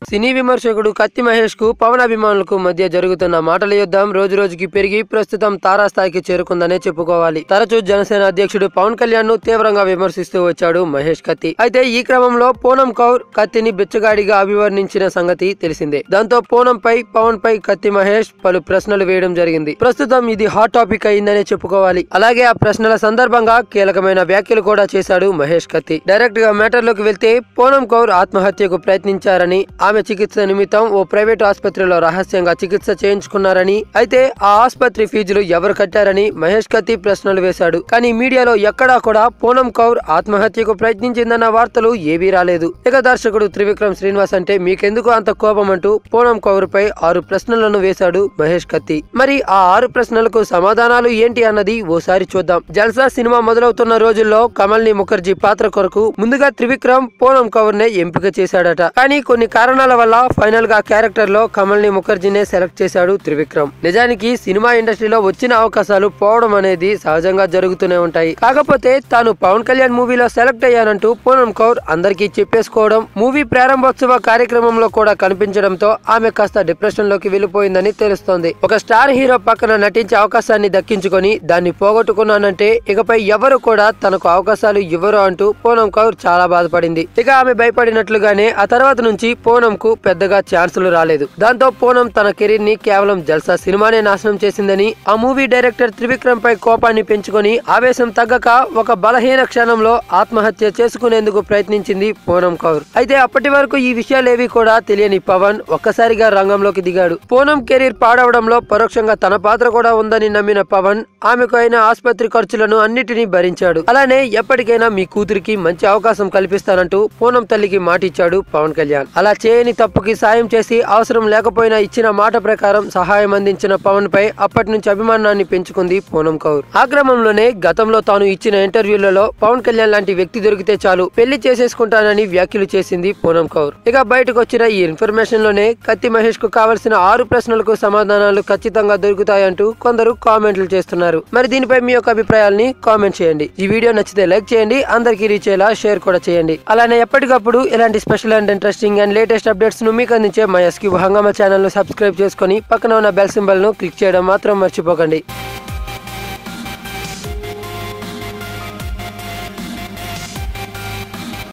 సినీ విమర్శకుడు కత్తి మహేష్ కు పవన్ అభిమానులకు మధ్య జరుగుతున్న మాటల యుద్ధం రోజు రోజుకి పెరిగి ప్రస్తుతం తారాస్థాయికి చేరుకుందనే చెప్పుకోవాలి తరచూ జనసేన అధ్యక్షుడు పవన్ కళ్యాణ్ ను తీవ్రంగా విమర్శిస్తూ వచ్చాడు మహేష్ కత్తి అయితే ఈ క్రమంలో పూనం కౌర్ కత్తిని బిచ్చగాడిగా అభివర్ణించిన సంగతి తెలిసిందే దాంతో పూనం పై పవన్ పై కత్తి మహేష్ పలు ప్రశ్నలు వేయడం జరిగింది ప్రస్తుతం ఇది హాట్ టాపిక్ అయిందనే చెప్పుకోవాలి అలాగే ఆ ప్రశ్నల సందర్భంగా కీలకమైన వ్యాఖ్యలు కూడా చేశాడు మహేష్ కత్తి డైరెక్ట్ గా మ్యాటర్ లోకి వెళ్తే పూనం కౌర్ ఆత్మహత్యకు ప్రయత్నించారని ఆమె చికిత్స నిమిత్తం ఓ ప్రైవేట్ ఆసుపత్రిలో రహస్యంగా చికిత్స చేయించుకున్నారని అయితే ఆ ఆసుపత్రి ఫీజులు ఎవరు కట్టారని మహేష్ కత్తి ప్రశ్నలు వేశాడు కానీ మీడియాలో ఎక్కడా కూడా పూనం కౌర్ ఆత్మహత్యకు ప్రయత్నించిందన్న వార్తలు ఏవీ రాలేదు ఇక దర్శకుడు త్రివిక్రమ్ శ్రీనివాస్ అంటే మీకెందుకు అంత కోపం అంటూ పూనం కౌర్ పై ఆరు ప్రశ్నలను వేశాడు మహేష్ కత్తి మరి ఆ ఆరు ప్రశ్నలకు సమాధానాలు ఏంటి అన్నది ఓసారి చూద్దాం జల్సా సినిమా మొదలవుతున్న రోజుల్లో కమల్ని ముఖర్జీ పాత్ర కొరకు ముందుగా త్రివిక్రమ్ పూనం కౌర్ నే ఎంపిక చేశాడట కానీ కొన్ని కారణాల వల్ల ఫైనల్ గా క్యారెక్టర్ లో కమల్ని ముఖర్జీనే సెలెక్ట్ చేశాడు త్రివిక్రమ్ నిజానికి సినిమా ఇండస్ట్రీలో వచ్చిన అవకాశాలు పోవడం అనేది సహజంగా జరుగుతూనే ఉంటాయి కాకపోతే తాను పవన్ కళ్యాణ్ మూవీలో సెలెక్ట్ అయ్యానంటూ పూనం కౌర్ అందరికీ చెప్పేసుకోవడం మూవీ ప్రారంభోత్సవ కార్యక్రమంలో కూడా కనిపించడంతో ఆమె కాస్త డిప్రెషన్ లోకి వెళ్ళిపోయిందని తెలుస్తోంది ఒక స్టార్ హీరో పక్కన నటించే అవకాశాన్ని దక్కించుకొని దాన్ని పోగొట్టుకున్నానంటే ఇకపై ఎవరు కూడా తనకు అవకాశాలు ఇవ్వరు అంటూ పూనం కౌర్ చాలా బాధపడింది ఇక ఆమె భయపడినట్లుగానే ఆ తర్వాత నుంచి పూనం కు పెద్దగా ఛాన్సులు రాలేదు దాంతో పూనం తన కెరీర్ ని కేవలం జల్సా సినిమానే నాశనం చేసిందని ఆ మూవీ డైరెక్టర్ త్రివిక్రమ్ పై కోపాన్ని పెంచుకొని ఆవేశం తగ్గక ఒక బలహీన క్షణంలో ఆత్మహత్య చేసుకునేందుకు ప్రయత్నించింది పూనం కౌర్ అయితే అప్పటి వరకు ఈ విషయాలేవి కూడా తెలియని పవన్ ఒక్కసారిగా రంగంలోకి దిగాడు పూనం కెరీర్ పాడవడంలో పరోక్షంగా తన పాత్ర కూడా ఉందని నమ్మిన పవన్ ఆమెకు అయిన ఆసుపత్రి ఖర్చులను అన్నిటినీ భరించాడు అలానే ఎప్పటికైనా మీ కూతురికి మంచి అవకాశం కల్పిస్తానంటూ పూనం తల్లికి మాటిచ్చాడు పవన్ కళ్యాణ్ అలా చేయని తప్పుకి సాయం చేసి అవసరం లేకపోయినా ఇచ్చిన మాట ప్రకారం సహాయం అందించిన పవన్ పై అప్పటి నుంచి అభిమానాన్ని పెంచుకుంది పూనం కౌర్ ఆ క్రమంలోనే గతంలో తాను ఇచ్చిన ఇంటర్వ్యూలలో పవన్ కళ్యాణ్ లాంటి వ్యక్తి దొరికితే చాలు పెళ్లి చేసేసుకుంటానని వ్యాఖ్యలు చేసింది పూనం కౌర్ ఇక బయటకు వచ్చిన ఈ ఇన్ఫర్మేషన్ లోనే కత్తి మహేష్ కు కావలసిన ఆరు ప్రశ్నలకు సమాధానాలు ఖచ్చితంగా దొరుకుతాయంటూ కొందరు కామెంట్లు చేస్తున్నారు మరి దీనిపై మీ యొక్క అభిప్రాయాల్ని కామెంట్ చేయండి ఈ వీడియో నచ్చితే లైక్ చేయండి అందరికీ రీచ్ అయ్యేలా షేర్ కూడా చేయండి అలానే ఎప్పటికప్పుడు ఇలాంటి special and interesting and latest updates ను మీకు అందించే మా ఎస్క్యూ హంగామా ఛానల్ ను సబ్స్క్రైబ్ చేసుకొని పక్కన ఉన్న బెల్ సింబల్ ను క్లిక్ చేయడం మాత్రం మర్చిపోకండి